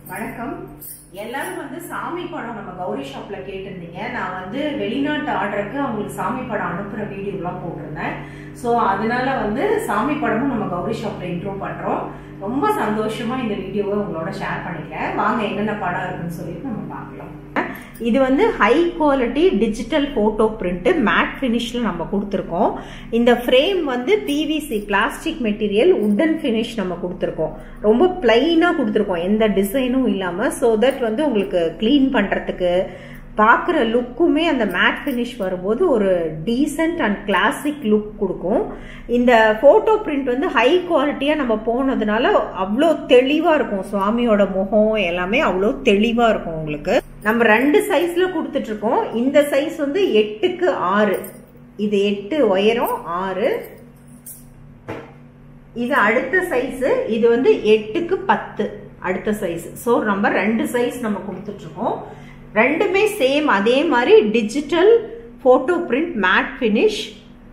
வணக்கம் எல்லாரும் வந்து சாமி படம் நம்ம கௌரி ஷாப்ல கேட்டிருந்தீங்க நான் வந்து வெளிநாட்டு ஆர்டருக்கு அவங்களுக்கு சாமி படம் அனுப்புற வீடியோலாம் போட்டிருந்தேன் ஸோ அதனால வந்து சாமி படமும் நம்ம கௌரி ஷாப்ல இன்ட்ரோ பண்றோம் ரொம்ப சந்தோஷமா இந்த வீடியோவை உங்களோட ஷேர் பண்ணிக்கிறேன் வாங்க என்னென்ன படம் இருக்குன்னு சொல்லிட்டு நம்ம பார்க்கலாம் இது வந்து high quality digital photo print matte ஃபினிஷில் நம்ம கொடுத்துருக்கோம் இந்த ஃப்ரேம் வந்து PVC plastic material wooden finish நம்ம கொடுத்துருக்கோம் ரொம்ப பிளைனாக கொடுத்துருக்கோம் எந்த டிசைனும் இல்லாமல் ஸோ தட் வந்து உங்களுக்கு க்ளீன் பண்ணுறதுக்கு பார்க்குற லுக்குமே அந்த மேட் ஃபினிஷ் வரும்போது ஒரு டீசென்ட் அண்ட் கிளாசிக் லுக் கொடுக்கும் இந்த ஃபோட்டோ பிரிண்ட் வந்து ஹை குவாலிட்டியாக நம்ம போனதுனால அவ்வளோ தெளிவாக இருக்கும் சுவாமியோட முகம் எல்லாமே அவ்வளோ தெளிவாக இருக்கும் உங்களுக்கு நம்ம ரெண்டு சைஸில் கொடுத்துட்ருக்கோம் இந்த சைஸ் வந்து எட்டுக்கு ஆறு இது எட்டு உயரம் ஆறு இது அடுத்த சைஸு இது வந்து எட்டுக்கு பத்து அடுத்த சைஸ் ஸோ நம்ம ரெண்டு சைஸ் நம்ம கொடுத்துட்ருக்கோம் ரெண்டுமே சேம் அதே மாதிரி digital photo print matte finish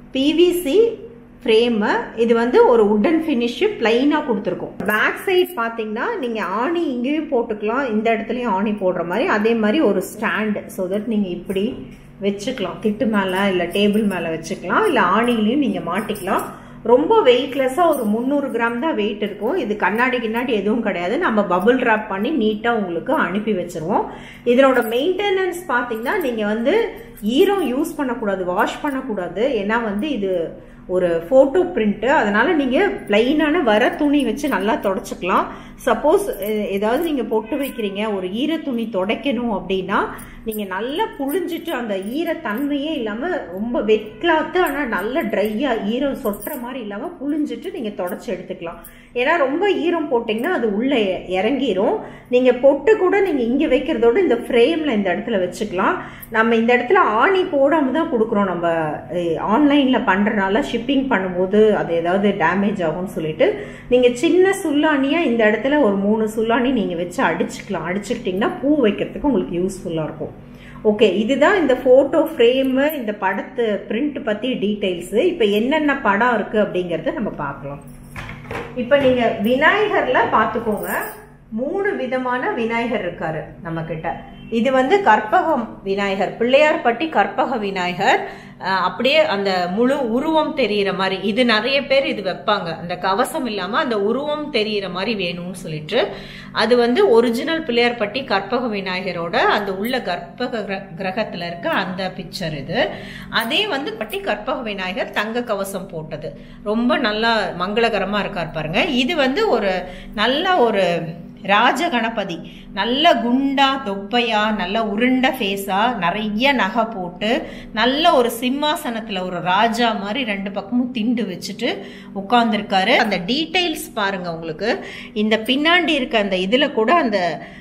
PVC frame இது வந்து ஒரு உட்டன் ஃபினிஷ் பிளைனாக கொடுத்துருக்கோம் பேக் சைட் பார்த்தீங்கன்னா நீங்கள் ஆணி இங்கேயும் போட்டுக்கலாம் இந்த இடத்துலையும் ஆணி போடுற மாதிரி அதே மாதிரி ஒரு ஸ்டாண்டு ஸோ தட் நீங்கள் இப்படி வச்சுக்கலாம் திட்டு மேலே இல்லை டேபிள் மேலே வச்சுக்கலாம் இல்லை ஆணிலையும் நீங்கள் மாட்டிக்கலாம் ரொம்ப வெயிட்லெஸ்ஸாக ஒரு முந்நூறு கிராம் தான் வெயிட் இருக்கும் இது கண்ணாடி கிண்ணாடி எதுவும் கிடையாது நம்ம பபுள் ட்ராப் பண்ணி நீட்டாக உங்களுக்கு அனுப்பி வச்சிருவோம் இதனோட மெயின்டெனன்ஸ் பார்த்தீங்கன்னா நீங்கள் வந்து ஈரம் யூஸ் பண்ணக்கூடாது வாஷ் பண்ணக்கூடாது ஏன்னா வந்து இது ஒரு ஃபோட்டோ பிரிண்ட்டு அதனால நீங்கள் பிளைனான வர துணி வச்சு நல்லா தொடச்சிக்கலாம் சப்போஸ் ஏதாவது நீங்கள் பொட்டு வைக்கிறீங்க ஒரு ஈர துணி துடைக்கணும் அப்படின்னா நீங்கள் நல்லா புழிஞ்சிட்டு அந்த ஈரத்தன்மையே இல்லாமல் ரொம்ப வெட் கிளாத்து ஆனால் நல்ல ட்ரையாக ஈரம் சொட்டுற மாதிரி இல்லாமல் புழிஞ்சிட்டு நீங்கள் தொடச்சி எடுத்துக்கலாம் ஏன்னா ரொம்ப ஈரம் போட்டிங்கன்னா அது உள்ளே இறங்கிரும் நீங்கள் பொட்டு கூட நீங்கள் இங்கே வைக்கிறதோட இந்த ஃப்ரேமில் இந்த இடத்துல வச்சுக்கலாம் நம்ம இந்த இடத்துல ஆணி போடாமல் தான் கொடுக்குறோம் நம்ம ஆன்லைனில் பண்ணுறனால ஷிப்பிங் பண்ணும்போது அது ஏதாவது டேமேஜ் ஆகும்னு சொல்லிட்டு நீங்கள் சின்ன சுல்லானியாக இந்த இடத்துல ஒரு மூணு சுல்லானி நீங்கள் வச்சு அடிச்சுக்கலாம் அடிச்சுக்கிட்டிங்கன்னா பூ வைக்கிறதுக்கு உங்களுக்கு யூஸ்ஃபுல்லாக இருக்கும் ஓகே இதுதான் இந்த ஃபோட்டோ ஃப்ரேமு இந்த படத்து பிரிண்ட் பற்றி டீட்டெயில்ஸு இப்போ என்னென்ன படம் இருக்குது அப்படிங்கிறத நம்ம பார்க்கலாம் இப்போ நீங்கள் விநாயகரில் பார்த்துக்கோங்க மூணு விதமான விநாயகர் இருக்காரு நம்ம கிட்ட இது வந்து கற்பகம் விநாயகர் பிள்ளையார்பட்டி கற்பக விநாயகர் அப்படியே அந்த முழு உருவம் தெரியிற மாதிரி இது நிறைய பேர் இது வைப்பாங்க அந்த கவசம் இல்லாம அந்த உருவம் தெரியிற மாதிரி வேணும்னு சொல்லிட்டு அது வந்து ஒரிஜினல் பிள்ளையார்பட்டி கற்பக விநாயகரோட அந்த உள்ள கற்பக கிரகத்துல இருக்க அந்த பிக்சர் இது அதே வந்து பட்டி கற்பக விநாயகர் தங்க கவசம் போட்டது ரொம்ப நல்லா மங்களகரமா இருக்கார் பாருங்க இது வந்து ஒரு நல்ல ஒரு ராஜ கணபதி நல்ல குண்டா தொப்பையா நல்ல உருண்ட ஃபேஸா நிறைய நகை போட்டு நல்ல ஒரு சிம்மாசனத்துல ஒரு ராஜா மாதிரி ரெண்டு பக்கமும் திண்டு வச்சுட்டு உட்கார்ந்துருக்காரு அந்த டீட்டெயில்ஸ் பாருங்க உங்களுக்கு இந்த பின்னாடி இருக்க அந்த இதுல கூட அந்த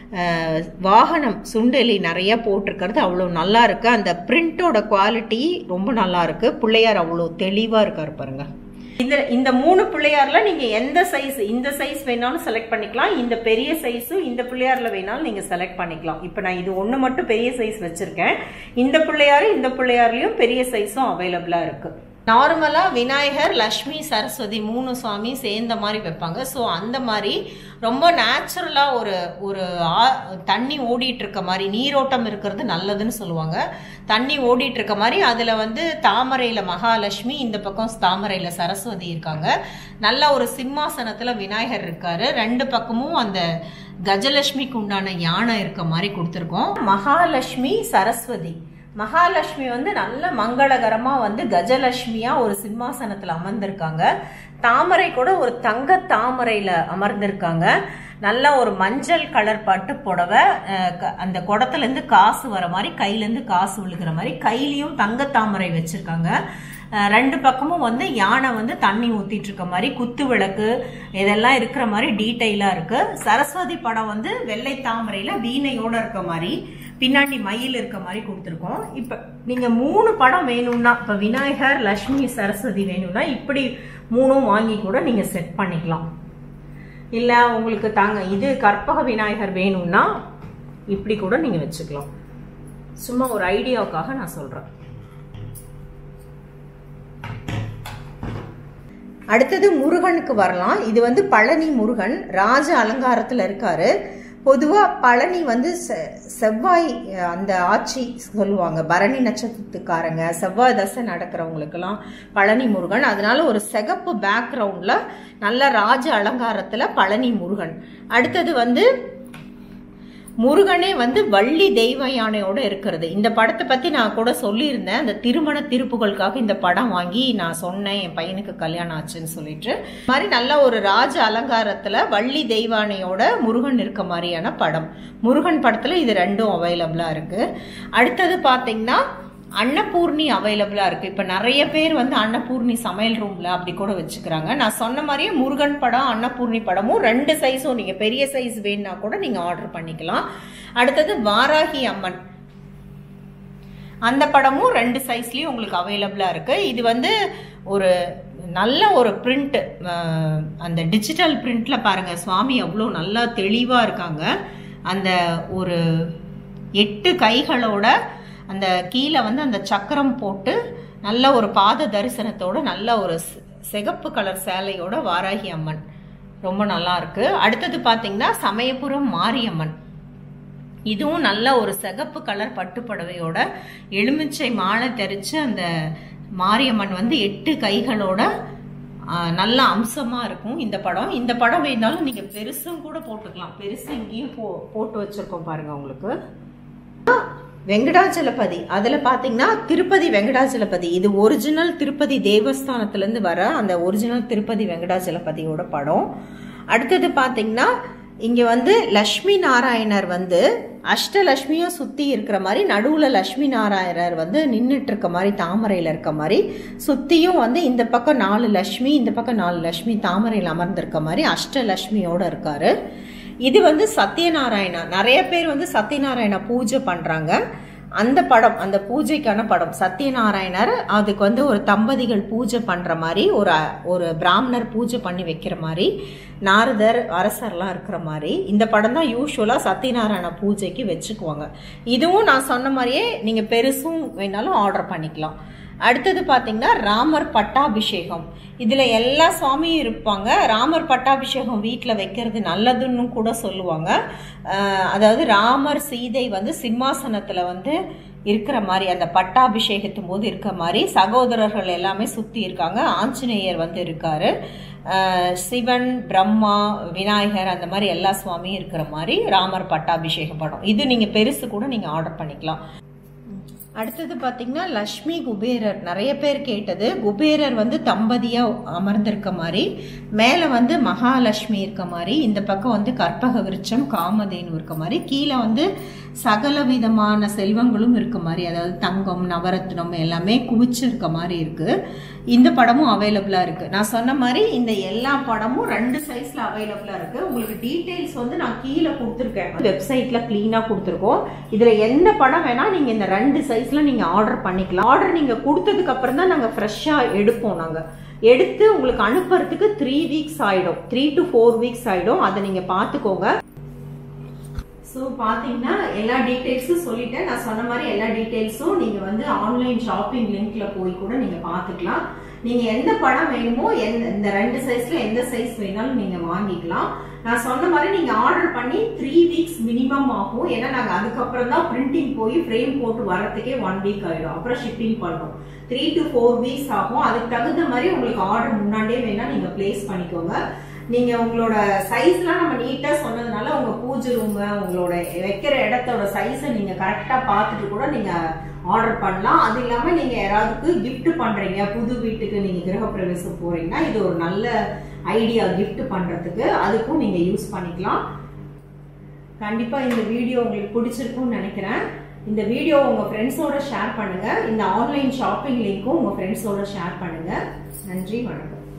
வாகனம் சுண்டலி நிறைய போட்டிருக்கிறது அவ்வளோ நல்லா இருக்கு அந்த பிரிண்டோட குவாலிட்டி ரொம்ப நல்லா இருக்கு பிள்ளையார் அவ்வளோ தெளிவா இருக்காரு பாருங்க இந்த இந்த மூணு பிள்ளையார்ல நீங்க எந்த சைஸ் இந்த சைஸ் வேணாலும் செலக்ட் பண்ணிக்கலாம் இந்த பெரிய சைஸும் இந்த பிள்ளையார்ல வேணாலும் நீங்க செலக்ட் பண்ணிக்கலாம் இப்போ நான் இது ஒன்று மட்டும் பெரிய சைஸ் வச்சிருக்கேன் இந்த பிள்ளையாரு இந்த பிள்ளையார்லயும் பெரிய சைஸும் அவைலபிளா இருக்கு நார்மலாக விநாயகர் லக்ஷ்மி சரஸ்வதி மூணு சுவாமி சேர்ந்த மாதிரி வைப்பாங்க ஸோ அந்த மாதிரி ரொம்ப நேச்சுரலாக ஒரு ஒரு தண்ணி ஓடிட்டு இருக்க மாதிரி நீரோட்டம் இருக்கிறது நல்லதுன்னு சொல்லுவாங்க தண்ணி ஓடிட்டு இருக்க மாதிரி அதில் வந்து தாமரையில் மகாலட்சுமி இந்த பக்கம் தாமரையில் சரஸ்வதி இருக்காங்க நல்ல ஒரு சிம்மாசனத்தில் விநாயகர் இருக்காரு ரெண்டு பக்கமும் அந்த கஜலட்சுமிக்கு உண்டான யானை இருக்க மாதிரி கொடுத்துருக்கோம் மகாலட்சுமி சரஸ்வதி மகாலட்சுமி வந்து நல்ல மங்களகரமாக வந்து கஜலட்சுமியாக ஒரு சிம்மாசனத்தில் அமர்ந்திருக்காங்க தாமரை கூட ஒரு தங்க தாமரையில் அமர்ந்திருக்காங்க நல்ல ஒரு மஞ்சள் கலர் பட்டு புடவை அந்த குடத்துலேருந்து காசு வர மாதிரி கையிலேருந்து காசு விழுகிற மாதிரி கையிலையும் தங்க தாமரை வச்சுருக்காங்க ரெண்டு பக்கமும் வந்து யானை வந்து தண்ணி ஊத்திட்டு இருக்க மாதிரி குத்து விளக்கு இதெல்லாம் இருக்கிற மாதிரி டீட்டெயிலா இருக்கு சரஸ்வதி படம் வந்து வெள்ளை தாமரையில வீணையோட இருக்க மாதிரி பின்னாடி மயில் இருக்க மாதிரி கொடுத்துருக்கோம் இப்ப நீங்க மூணு படம் வேணும்னா இப்ப விநாயகர் லட்சுமி சரஸ்வதி வேணும்னா இப்படி மூணும் வாங்கி கூட நீங்க செட் பண்ணிக்கலாம் இல்ல உங்களுக்கு தாங்க இது கற்பக விநாயகர் வேணும்னா இப்படி கூட நீங்க வச்சுக்கலாம் சும்மா ஒரு ஐடியாவுக்காக நான் சொல்றேன் அடுத்தது முருகனுக்கு வரலாம் இது வந்து பழனி முருகன் ராஜ அலங்காரத்தில் இருக்காரு பொதுவாக பழனி வந்து செ- செவ்வாய் அஹ், அந்த ஆட்சி சொல்லுவாங்க பரணி நட்சத்திரத்துக்காரங்க செவ்வாய் தசை நடக்கிறவங்களுக்கெல்லாம் பழனி முருகன் அதனால ஒரு சிகப்பு பேக்ரவுண்டில் நல்ல ராஜ அலங்காரத்தில் பழனி முருகன் அடுத்தது வந்து முருகனே வந்து வள்ளி தெய்வ யானையோட இருக்கிறது இந்த படத்தை பத்தி நான் கூட சொல்லியிருந்தேன் அந்த திருமண திருப்புகளுக்காக இந்த படம் வாங்கி நான் சொன்னேன் என் பையனுக்கு கல்யாணம் ஆச்சுன்னு சொல்லிட்டு இந்த மாதிரி நல்ல ஒரு ராஜ அலங்காரத்துல வள்ளி தெய்வானையோட முருகன் இருக்க மாதிரியான படம் முருகன் படத்துல இது ரெண்டும் அவைலபிளா இருக்கு அடுத்தது பாத்தீங்கன்னா அன்னபூர்ணி அவைலபிளா இருக்கு இப்ப நிறைய பேர் வந்து அன்னபூர்ணி சமையல் ரூம்ல அப்படி கூட வச்சுக்கிறாங்க நான் சொன்ன மாதிரியே முருகன் படம் அன்னபூர்ணி படமும் ரெண்டு சைஸும் நீங்க பெரிய சைஸ் வேணும்னா கூட நீங்க ஆர்டர் பண்ணிக்கலாம் அடுத்தது வாராகி அம்மன் அந்த படமும் ரெண்டு சைஸ்லயும் உங்களுக்கு அவைலபிளா இருக்கு இது வந்து ஒரு நல்ல ஒரு பிரிண்ட் அந்த டிஜிட்டல் பிரிண்ட்ல பாருங்க சுவாமி அவ்வளோ நல்லா தெளிவா இருக்காங்க அந்த ஒரு எட்டு கைகளோட அந்த கீழே வந்து அந்த சக்கரம் போட்டு நல்ல ஒரு பாத தரிசனத்தோட நல்ல ஒரு செ- சிகப்பு கலர் சேலையோட வாராகி அம்மன் ரொம்ப நல்லா இருக்கு அடுத்தது பாத்தீங்கன்னா சமயபுரம் மாரியம்மன் இதுவும் நல்ல ஒரு சிகப்பு கலர் பட்டு புடவையோட எலுமிச்சை மாலை தெரிச்சு அந்த மாரியம்மன் வந்து எட்டு கைகளோட ஆ, நல்ல அம்சமா இருக்கும் இந்த படம் இந்த படம் வேணாலும் நீங்க பெருசும் கூட போட்டுக்கலாம் பெருசு இங்கேயும் போ போட்டு வச்சிருக்கோம் பாருங்க உங்களுக்கு வெங்கடாச்சலபதி அதுல பாத்தீங்கன்னா திருப்பதி வெங்கடாச்சலபதி இது ஒரிஜினல் திருப்பதி தேவஸ்தானத்துல இருந்து வர அந்த ஒரிஜினல் திருப்பதி வெங்கடாச்சலபதியோட படம் அடுத்தது பாத்தீங்கன்னா இங்க வந்து லக்ஷ்மி நாராயணர் வந்து அஷ்டலட்சுமியும் சுத்தி இருக்கிற மாதிரி நடுவுல லக்ஷ்மி நாராயணர் வந்து நின்னுட்டு இருக்க மாதிரி தாமரையில இருக்க மாதிரி சுத்தியும் வந்து இந்த பக்கம் நாலு லக்ஷ்மி இந்த பக்கம் நாலு லக்ஷ்மி தாமரையில் அமர்ந்திருக்க மாதிரி அஷ்டலட்சுமியோட இருக்காரு இது வந்து சத்யநாராயணா நிறைய பேர் வந்து சத்யநாராயண பூஜை பண்றாங்க அந்த படம் அந்த பூஜைக்கான படம் சத்யநாராயணர் அதுக்கு வந்து ஒரு தம்பதிகள் பூஜை பண்ற மாதிரி ஒரு ஒரு பிராமணர் பூஜை பண்ணி வைக்கிற மாதிரி நாரதர் அரசர்லாம் இருக்கிற மாதிரி இந்த படம் தான் யூஸ்வலா சத்யநாராயண பூஜைக்கு வச்சுக்குவாங்க இதுவும் நான் சொன்ன மாதிரியே நீங்க பெருசும் வேணாலும் ஆர்டர் பண்ணிக்கலாம் அடுத்தது பாத்தீங்கன்னா ராமர் பட்டாபிஷேகம் இதுல எல்லா சுவாமியும் இருப்பாங்க ராமர் பட்டாபிஷேகம் வீட்டில் வைக்கிறது நல்லதுன்னு கூட சொல்லுவாங்க அஹ் அதாவது ராமர் சீதை வந்து சிம்மாசனத்துல வந்து இருக்கிற மாதிரி அந்த பட்டாபிஷேகத்தும் போது இருக்க மாதிரி சகோதரர்கள் எல்லாமே சுத்தி இருக்காங்க ஆஞ்சநேயர் வந்து இருக்காரு அஹ் சிவன் பிரம்மா விநாயகர் அந்த மாதிரி எல்லா சுவாமியும் இருக்கிற மாதிரி ராமர் பட்டாபிஷேக படம் இது நீங்க பெருசு கூட நீங்க ஆர்டர் பண்ணிக்கலாம் அடுத்தது பார்த்தீங்கன்னா லக்ஷ்மி குபேரர் நிறைய பேர் கேட்டது குபேரர் வந்து தம்பதியா அமர்ந்திருக்க மாதிரி மேலே வந்து மகாலட்சுமி இருக்க மாதிரி இந்த பக்கம் வந்து கற்பக விருட்சம் காமதேனு இருக்க மாதிரி கீழே வந்து சகல விதமான செல்வங்களும் இருக்க மாதிரி அதாவது தங்கம் நவரத்னம் எல்லாமே குவிச்சு இருக்க மாதிரி இருக்கு இந்த படமும் அவைலபிளா இருக்கு நான் சொன்ன மாதிரி இந்த எல்லா படமும் ரெண்டு சைஸ்ல அவைலபிளா இருக்கு உங்களுக்கு டீடைல்ஸ் வந்து நான் கீழே கொடுத்துருக்கேன் வெப்சைட்ல கிளீனா கொடுத்துருக்கோம் இதுல எந்த படம் வேணா நீங்க இந்த ரெண்டு சைஸ்ல நீங்க ஆர்டர் பண்ணிக்கலாம் ஆர்டர் நீங்க கொடுத்ததுக்கு அப்புறம் தான் நாங்க ஃப்ரெஷ்ஷா எடுப்போம் நாங்க எடுத்து உங்களுக்கு அனுப்புறதுக்கு த்ரீ வீக்ஸ் ஆயிடும் த்ரீ டு ஃபோர் வீக்ஸ் ஆயிடும் அதை நீங்க பாத்துக்கோங்க ஸோ பார்த்தீங்கன்னா எல்லா டீட்டெயில்ஸும் சொல்லிட்டேன் நான் சொன்ன மாதிரி எல்லா டீட்டெயில்ஸும் நீங்கள் வந்து ஆன்லைன் ஷாப்பிங் லிங்க்ல போய் கூட நீங்கள் பார்த்துக்கலாம் நீங்கள் எந்த படம் வேணுமோ எந்த இந்த ரெண்டு சைஸ்ல எந்த சைஸ் வேணாலும் நீங்கள் வாங்கிக்கலாம் நான் சொன்ன மாதிரி நீங்கள் ஆர்டர் பண்ணி த்ரீ வீக்ஸ் மினிமம் ஆகும் ஏன்னா நாங்கள் அதுக்கப்புறம் தான் பிரிண்டிங் போய் ஃப்ரேம் போட்டு வரதுக்கே ஒன் வீக் ஆயிடும் அப்புறம் ஷிப்பிங் பண்ணோம் த்ரீ டு ஃபோர் வீக்ஸ் ஆகும் அதுக்கு தகுந்த மாதிரி உங்களுக்கு ஆர்டர் முன்னாடியே வேணா நீங்கள் ப்ளேஸ் பண்ணிக்கோங்க நீங்க உங்களோட சைஸ்லாம் நம்ம நீட்டா சொன்னதுனால உங்க பூஜை ரூம் உங்களோட வைக்கிற இடத்தோட சைஸை நீங்க கரெக்டா பார்த்துட்டு கூட நீங்க ஆர்டர் பண்ணலாம் அது இல்லாம நீங்க யாராவதுக்கு gift பண்றீங்க புது வீட்டுக்கு நீங்க கிரகப்பிரவேசம் போறீங்கன்னா இது ஒரு நல்ல ஐடியா gift பண்றதுக்கு அதுக்கும் நீங்க யூஸ் பண்ணிக்கலாம் கண்டிப்பா இந்த வீடியோ உங்களுக்கு பிடிச்சிருக்கும்னு நினைக்கிறேன் இந்த வீடியோ உங்க ஃப்ரெண்ட்ஸோட ஷேர் பண்ணுங்க இந்த ஆன்லைன் ஷாப்பிங் லிங்க்கும் உங்க ஃப்ரெண்ட்ஸோட ஷேர் பண்ணுங்க நன்றி வணக்கம்